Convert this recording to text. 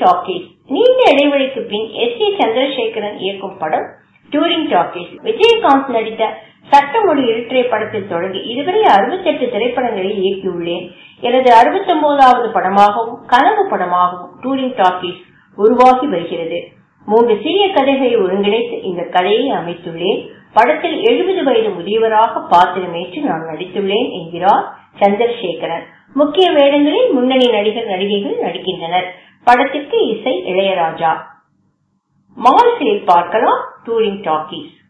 talkies நீண்ட இடைவெளிக்கு பின் S A Chandrasekaran இயக்கும் படம் டூரிங் டாக்கீஸ் விஜயகாந்த் நடித்த சட்டமொழி இருட்டரை படத்தில் தொடங்கி இதுவரை அறுபத்தெட்டு திரைப்படங்களில் இயக்கியுள்ளேன் எனது அறுபத்தொன்பதாவது படமாகவும் கனவு படமாகவும் டூரிங் டாக்கீஸ் உருவாகி வருகிறது மூன்று சிறிய கதைகளை ஒருங்கிணைத்து இந்த கதையை அமைத்துள்ளேன் படத்தில் எழுபது வயது முதியவராக பாத்திரமேற்று நான் நடித்துள்ளேன் என்கிறார் சந்திரசேகரன் முக்கிய வேடங்களில் முன்னணி நடிகர் நடிகைகள் நடிக்கின்றனர் படத்திற்கு இசை இளையராஜா மால்களில் பார்க்கலாம் டூரிங் டாக்கீஸ்